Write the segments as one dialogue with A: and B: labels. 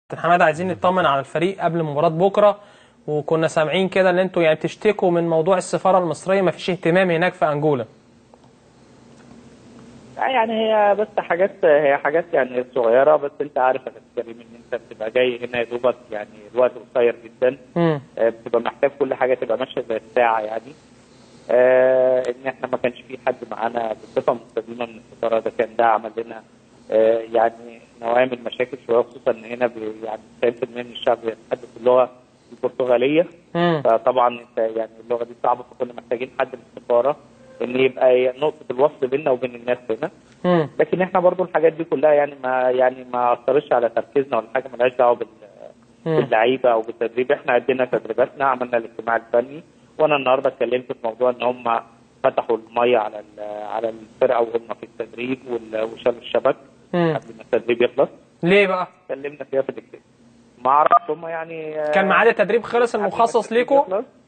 A: كابتن حماد عايزين نطمن على الفريق قبل مباراة بكرة وكنا سامعين كده ان انتوا يعني بتشتكوا من موضوع السفارة المصرية ما فيش اهتمام هناك في انجولا
B: يعني هي بس حاجات هي حاجات يعني صغيره بس انت عارف يا كابتن كريم ان انت بتبقى جاي هنا يا دوبك يعني الوقت قصير جدا
A: امم
B: آه، بتبقى محتاج كل حاجه تبقى ماشيه زي الساعه يعني آه ان احنا ما كانش في حد معانا بصفه مستديمه من السفاره ده كان ده عمل لنا آه يعني نوعيه من المشاكل شويه خصوصا ان هنا بي- يعني 90% من الشعب بيتحدث اللغه البرتغاليه
A: امم
B: فطبعا انت يعني اللغه دي صعبه فكنا محتاجين حد من السفاره ان يبقى نقطه الوصل بيننا وبين الناس هنا
A: امم
B: لكن احنا برضو الحاجات دي كلها يعني ما يعني ما اثرتش على تركيزنا ولا حاجه ملهاش دعوه بال
A: مم.
B: باللعيبه او بالتدريب احنا ادينا تدريباتنا عملنا الاجتماع الفني وانا النهارده اتكلمت في موضوع ان هم فتحوا الميه على ال- على الفرقه وهم في التدريب وال- وشالوا الشبك
A: مم.
B: قبل ما التدريب يخلص
A: ليه بقى؟
B: اتكلمنا فيها في الاجتماع ما اعرفش هم يعني
A: كان ميعاد التدريب خلص المخصص ليكوا؟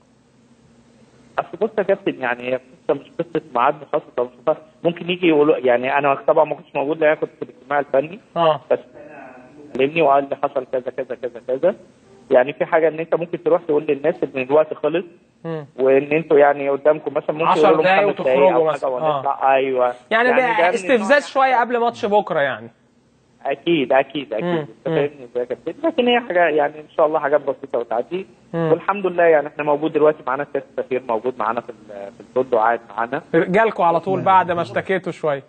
B: اصل بص يا كابتن يعني هي قصه مش قصه ميعاد مخصص او مش مخصص ممكن يجي يقولوا يعني انا طبعا ما كنتش موجود لان أنا كنت في الاجتماع الفني
A: اه
B: بس كلمني وقال لي حصل كذا كذا كذا كذا يعني في حاجه ان انت ممكن تروح تقول للناس ان الوقت خلص
A: مم.
B: وان انتوا يعني قدامكم مثلا ممكن
A: 10
B: تقولوا
A: دقايق
B: خمس دقايق
A: وتخرجوا
B: أو حاجة
A: مثلا.
B: ونطلع. ايوه
A: يعني,
B: ده
A: ده
B: من
A: استفزاز
B: النوع-
A: شوية قبل ماتش بكرة يعني
B: اكيد اكيد اكيد
A: مم.
B: انت فاهمني ازاي يا كابتن لكن هي حاجه يعني ان شاء الله حاجات بسيطه وتعدي
A: مم.
B: والحمد لله يعني احنا موجود دلوقتي معانا سياده السفير موجود معانا في ال- في الفندق قاعد معانا
A: جالكوا على طول بعد ما اشتكيتوا شوية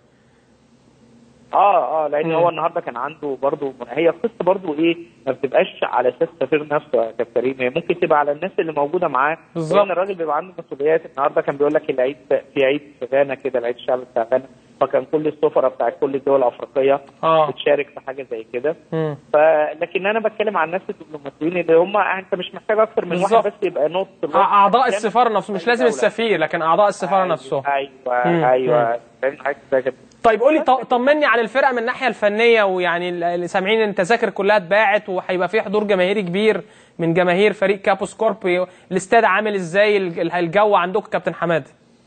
B: اه اه لان
A: مم.
B: هو النهارده كان عنده برضه هي قصه برضه ايه ما بتبقاش على اساس السفير نفسه يا كابتن كريم هي ممكن تبقى على الناس اللي موجوده معاه
A: بالظبط.
B: لان الراجل بيبقى عنده مسؤوليات النهارده كان بيقول لك العيد في عيد في غانا كده العيد الشعبي بتاع غانا فكان كل السفراء بتاع كل الدول الافريقيه
A: اه
B: بتشارك في حاجه زي كده
A: مم.
B: فلكن انا بتكلم عن الناس الدبلوماسيين اللي هم انت مش محتاج اكتر من
A: بالظبط.
B: واحد بس يبقى نقطه الوقت.
A: اعضاء السفارة نفسهم مش لازم
B: دولة.
A: السفير لكن اعضاء السفارة
B: أيوة،
A: نفسهم
B: ايوه
A: مم.
B: ايوه فاهم حاجه زي كده
A: طيب قولي ط- طمني عن الفرقه من الناحيه الفنيه ويعني ال- اللي سامعين ان التذاكر كلها اتباعت وهيبقى في حضور جماهيري كبير من جماهير فريق كابو سكورب الاستاد عامل ازاي الج- الجو عندكم كابتن حماد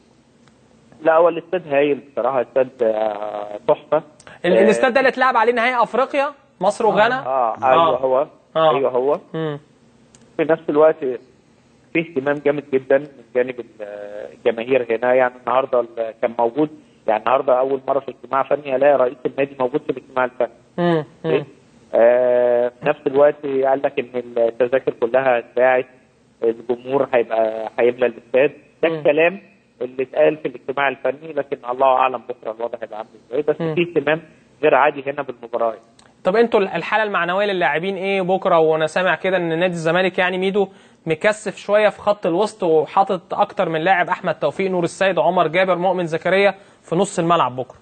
B: لا هو الاستاد هايل بصراحه استاد آه، تحفه
A: ال-
B: آه،
A: الاستاد ده اللي اتلعب عليه نهائي افريقيا مصر وغانا
B: اه ايوه هو
A: آه.
B: ايوه هو
A: مم.
B: في نفس الوقت في اهتمام جامد جدا من جانب ال- الجماهير هنا يعني النهارده ال- كان موجود يعني النهارده اول مره في اجتماع فني الاقي رئيس النادي موجود في الاجتماع الفني
A: مم. مم.
B: آه في نفس الوقت قال لك ان التذاكر كلها اتباعت الجمهور هيبقى هيملى الاستاد ده
A: مم.
B: الكلام اللي اتقال في الاجتماع الفني لكن الله اعلم بكره الوضع هيبقى عامل ازاي بس
A: مم.
B: في اهتمام غير عادي هنا بالمباراه
A: طب انتوا الحاله المعنويه للاعبين ايه بكره وانا سامع كده ان نادي الزمالك يعني ميدو مكثف شويه في خط الوسط وحاطط اكتر من لاعب احمد توفيق نور السيد عمر جابر مؤمن زكريا في نص الملعب بكره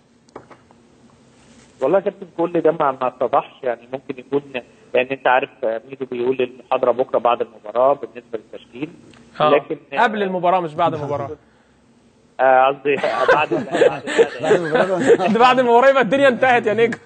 B: والله يا كابتن كل ده ما ما اتضحش يعني ممكن يكون لان انت عارف ميدو بيقول المحاضره بكره بعد المباراه بالنسبه للتشكيل
A: آه.
B: لكن
A: قبل المباراه مش بعد المباراه
B: آه، قصدي بعد ال- بعد الغدا.
A: انت بعد المباراه يبقى الدنيا انتهت يا نجم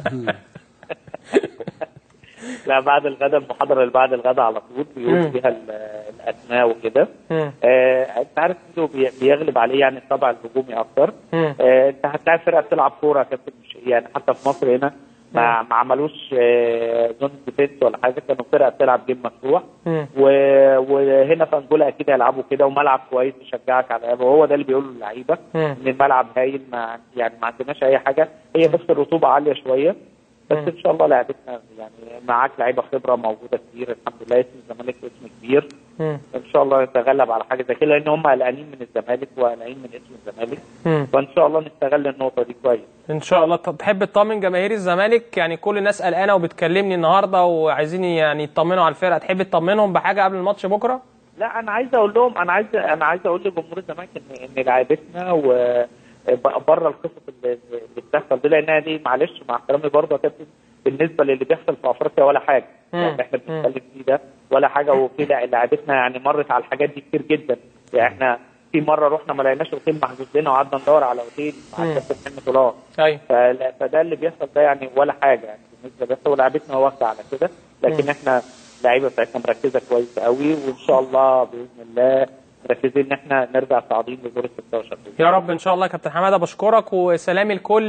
B: لا بعد الغدا المحاضره اللي بعد الغدا على طول بيقول
A: مم.
B: فيها ال- الاسماء وكده
A: مم.
B: آه، انت عارف ميدو بي- بيغلب عليه يعني الطابع الهجومي اكتر
A: مم.
B: آه، انت هتلاقي فرقه بتلعب كوره يا كابتن مش يعني حتى في مصر هنا ما, ما عملوش آه، زون ديفينس ولا حاجه كانوا فرقه بتلعب جيم مفتوح
A: مم.
B: و- وهنا في انجولا اكيد هيلعبوا كده وملعب كويس يشجعك على اللعب وهو ده اللي بيقوله اللعيبه
A: مم.
B: ان الملعب هايل ما يعني ما عندناش اي حاجه هي بس الرطوبه عاليه شويه بس
A: مم.
B: ان شاء الله لعبتنا يعني معاك لعيبه خبره موجوده كتير الحمد لله اسم الزمالك اسم كبير
A: مم.
B: ان شاء الله نتغلب على حاجه زي كده لان هم قلقانين من الزمالك وقلقانين من اسم الزمالك
A: مم.
B: فان شاء الله نستغل النقطه دي كويس
A: ان شاء الله ط- تحب تطمن جماهير الزمالك يعني كل الناس قلقانه وبتكلمني النهارده وعايزين يعني يطمنوا على الفرقه تحب تطمنهم بحاجه قبل الماتش بكره
B: لا انا عايز اقول لهم انا عايز انا عايز اقول لجمهور الزمالك ان ان لعيبتنا و بره القصص اللي اللي بتحصل دي لانها دي معلش مع احترامي برضه يا كابتن بالنسبه للي بيحصل في افريقيا ولا حاجه
A: مم.
B: يعني احنا بنتكلم فيه ده ولا حاجه وفي لع- لعيبتنا يعني مرت على الحاجات دي كتير جدا يعني احنا في مره رحنا ما لقيناش اوتيل محجوز لنا وقعدنا ندور على اوتيل مع
A: مم.
B: الكابتن محمد طلال
A: ايوه
B: فلا- فده اللي بيحصل ده يعني ولا حاجه يعني بالنسبه بس هو لعبتنا واخده على كده لكن
A: مم.
B: احنا اللعيبه بتاعتنا مركزه كويس قوي وان شاء الله باذن الله مركزين ان احنا نرجع صاعدين لدور ال 16
A: يا رب ان شاء الله يا كابتن حماده بشكرك وسلامي لكل